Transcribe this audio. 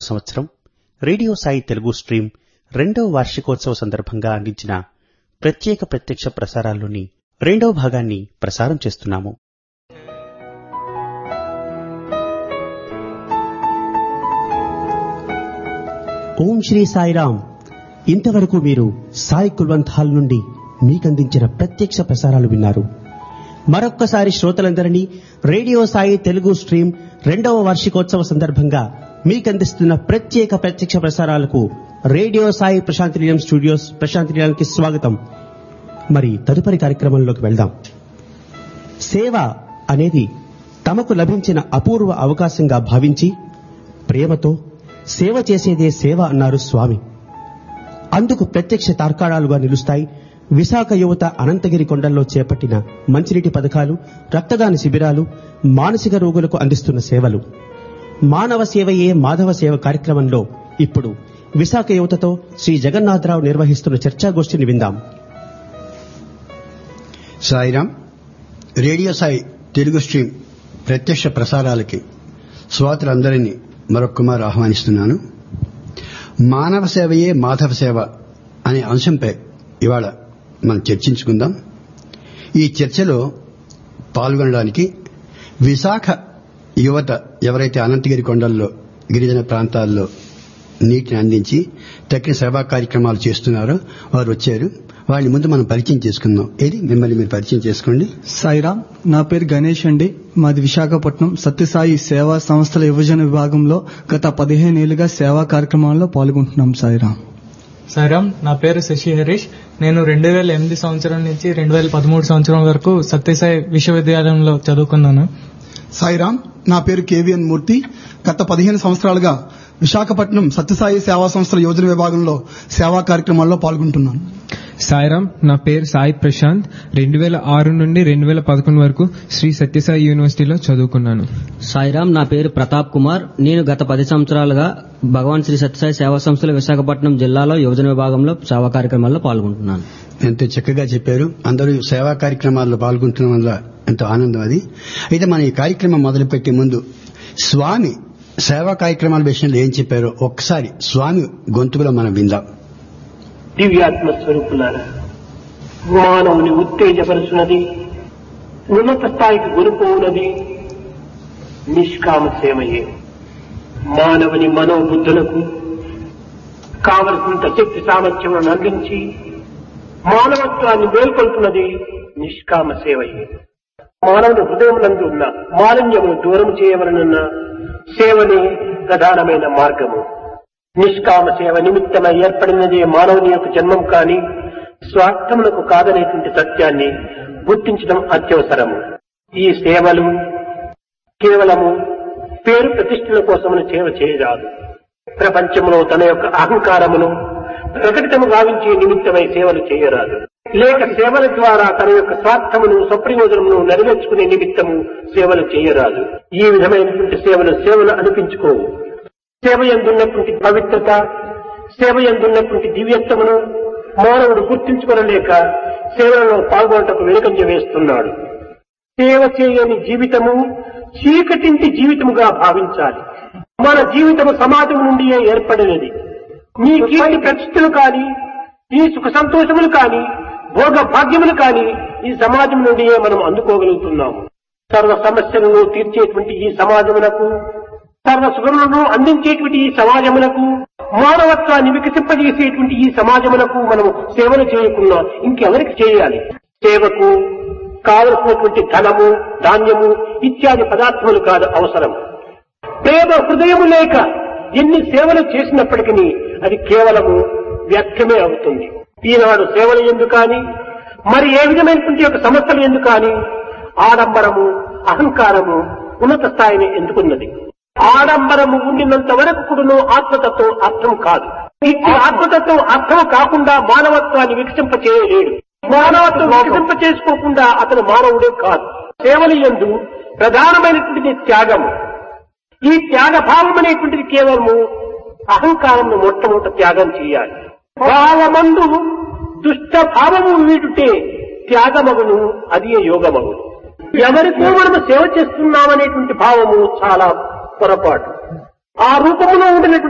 సంవత్సరం radio Sai Telugu stream రెండవ వార్షికోత్సవ సందర్భంగా అందించిన ప్రత్యేక ప్రత్యక్ష ప్రసారాల్లోని రెండవ భాగాన్ని ప్రసారం చేస్తున్నాము ఓం శ్రీ సాయిరామ్ ఇంతవరకు మీరు సాయి కుల్వంత్ హాల్ నుండి మీకందించిన ప్రత్యక్ష ప్రసారాలు విన్నారు మరొక్కసారి శ్రోతలందరినీ రేడియో సాయి తెలుగు స్ట్రీమ్ రెండవ వార్షికోత్సవ సందర్భంగా మీకందిస్తున్న ప్రత్యేక ప్రత్యక్ష ప్రసారాలకు రేడియో సాయి ప్రశాంతి నిలయం స్టూడియోస్ ప్రశాంతి నిలయానికి స్వాగతం మరి తదుపరి కార్యక్రమంలోకి వెళ్దాం సేవ అనేది తమకు లభించిన అపూర్వ అవకాశంగా భావించి ప్రేమతో సేవ చేసేదే సేవ అన్నారు స్వామి అందుకు ప్రత్యక్ష తార్కాణాలుగా నిలుస్తాయి విశాఖ యువత అనంతగిరి కొండల్లో చేపట్టిన మంచినీటి పథకాలు రక్తదాన శిబిరాలు మానసిక రోగులకు అందిస్తున్న సేవలు మానవ సేవయే మాధవ సేవ కార్యక్రమంలో ఇప్పుడు విశాఖ యువతతో శ్రీ జగన్నాథరావు నిర్వహిస్తున్న చర్చాగోష్ఠిని విందాం సాయిరామ్ రేడియో సాయి తెలుగు స్ట్రీమ్ ప్రత్యక్ష ప్రసారాలకి శ్రోతలందరినీ మరొక్కమారు ఆహ్వానిస్తున్నాను మానవ సేవయే మాధవ సేవ అనే అంశంపై ఇవాళ మనం చర్చించుకుందాం ఈ చర్చలో పాల్గొనడానికి విశాఖ యువత ఎవరైతే అనంతగిరి కొండల్లో గిరిజన ప్రాంతాల్లో నీటిని అందించి తక్కిన సేవా కార్యక్రమాలు చేస్తున్నారో వారు వచ్చారు వాళ్ళని ముందు మనం పరిచయం చేసుకుందాం ఏది మిమ్మల్ని మీరు పరిచయం చేసుకోండి సాయిరామ్ నా పేరు గణేష్ అండి మాది విశాఖపట్నం సత్యసాయి సేవా సంస్థల యువజన విభాగంలో గత పదిహేనేళ్లుగా సేవా కార్యక్రమాల్లో పాల్గొంటున్నాం సాయిరామ్ సాయిరామ్ నా పేరు శశి హరీష్ నేను రెండు వేల ఎనిమిది సంవత్సరం నుంచి రెండు వేల పదమూడు సంవత్సరం వరకు సత్యసాయి విశ్వవిద్యాలయంలో చదువుకున్నాను సాయిరామ్ నా పేరు కేవీఎన్ మూర్తి గత పదిహేను సంవత్సరాలుగా విశాఖపట్నం సత్యసాయి సేవా సంస్థల యోజన విభాగంలో సేవా కార్యక్రమాల్లో పాల్గొంటున్నాను సాయిరామ్ నా పేరు సాయి ప్రశాంత్ రెండు వేల ఆరు నుండి రెండు వేల పదకొండు వరకు శ్రీ సత్యసాయి యూనివర్సిటీలో చదువుకున్నాను సాయిరామ్ నా పేరు ప్రతాప్ కుమార్ నేను గత పది సంవత్సరాలుగా భగవాన్ శ్రీ సత్యసాయి సేవా సంస్థల విశాఖపట్నం జిల్లాలో యువజన విభాగంలో సేవా కార్యక్రమాల్లో పాల్గొంటున్నాను ఎంతో చక్కగా చెప్పారు అందరూ సేవా కార్యక్రమాల్లో పాల్గొంటున్న వల్ల ఎంతో ఆనందం అది అయితే మన ఈ కార్యక్రమం మొదలుపెట్టే ముందు స్వామి సేవా కార్యక్రమాల విషయంలో ఏం చెప్పారో ఒక్కసారి స్వామి గొంతుకులో మనం విందాం దివ్యాత్మ స్వరూపులారా మానవుని ఉత్తేజపరుచున్నది ఉన్నత స్థాయికి కొనుకోనది నిష్కామ సేవయే మానవుని మనోబుద్ధులకు కావలసినంత శక్తి సామర్థ్యములను అందించి మానవత్వాన్ని మేల్కొల్పున్నది నిష్కామ సేవయే మానవుని హృదయమునందు ఉన్న మాలిన్యమును దూరం చేయవలనన్న సేవనే ప్రధానమైన మార్గము నిష్కామ సేవ నిమిత్తమై ఏర్పడినదే మానవుని యొక్క జన్మం కాని స్వార్థములకు కాదనేటువంటి సత్యాన్ని గుర్తించడం అత్యవసరము ఈ సేవలు కేవలము పేరు ప్రతిష్టల కోసమును సేవ చేయరాదు ప్రపంచంలో తన యొక్క అహంకారమును ప్రకటితము గావించే నిమిత్తమై సేవలు చేయరాదు లేక సేవల ద్వారా తన యొక్క స్వార్థమును స్వప్రయోజనమును నెరవేర్చుకునే నిమిత్తము సేవలు చేయరాదు ఈ విధమైనటువంటి సేవలు సేవలు అనిపించుకోవు సేవ ఎందున్నటువంటి పవిత్రత సేవ ఎందున్నటువంటి దివ్యత్వమును మానవుడు గుర్తించుకొనలేక సేవలలో పాల్గొనటకు వెనుకంజ వేస్తున్నాడు సేవ చేయని జీవితము చీకటింటి జీవితముగా భావించాలి మన జీవితము సమాజం నుండియే ఏర్పడినది నీ కీర్తి ప్రతిష్టలు కాని నీ సుఖ సంతోషములు కాని భోగ భాగ్యములు కాని ఈ సమాజం నుండియే మనం అందుకోగలుగుతున్నాము సర్వ సమస్యలను తీర్చేటువంటి ఈ సమాజమునకు సర్వ సుఖములను అందించేటువంటి ఈ సమాజమునకు మానవత్వాన్ని వికసింపజేసేటువంటి ఈ సమాజమునకు మనము సేవలు చేయకుండా ఇంకెవరికి చేయాలి సేవకు కావలసినటువంటి ధనము ధాన్యము ఇత్యాది పదార్థములు కాదు అవసరం ప్రేమ హృదయము లేక ఎన్ని సేవలు చేసినప్పటికీ అది కేవలము వ్యర్థమే అవుతుంది ఈనాడు సేవలు ఎందుకు కానీ మరి ఏ విధమైనటువంటి యొక్క సమస్యలు ఎందుకు కానీ ఆడంబరము అహంకారము ఉన్నత స్థాయిని ఎందుకున్నది ఆడంబరము ఉండినంత వరకు కూడాను ఆత్మతత్వం అర్థం కాదు ఇట్టి ఆత్మతత్వం అర్థం కాకుండా మానవత్వాన్ని వికసింప చేయలేడు మానవత్వం వికసింప చేసుకోకుండా అతను మానవుడే కాదు సేవలు ఎందు ప్రధానమైనటువంటిది త్యాగము ఈ త్యాగ భావం అనేటువంటిది కేవలము అహంకారమును మొట్టమొదట త్యాగం చేయాలి భావమందు దుష్ట భావము వీడుటే త్యాగమగును అది యోగమగును ఎవరికో మనము సేవ చేస్తున్నామనేటువంటి భావము చాలా పొరపాటు ఆ రూపంలో ఉండినటువంటి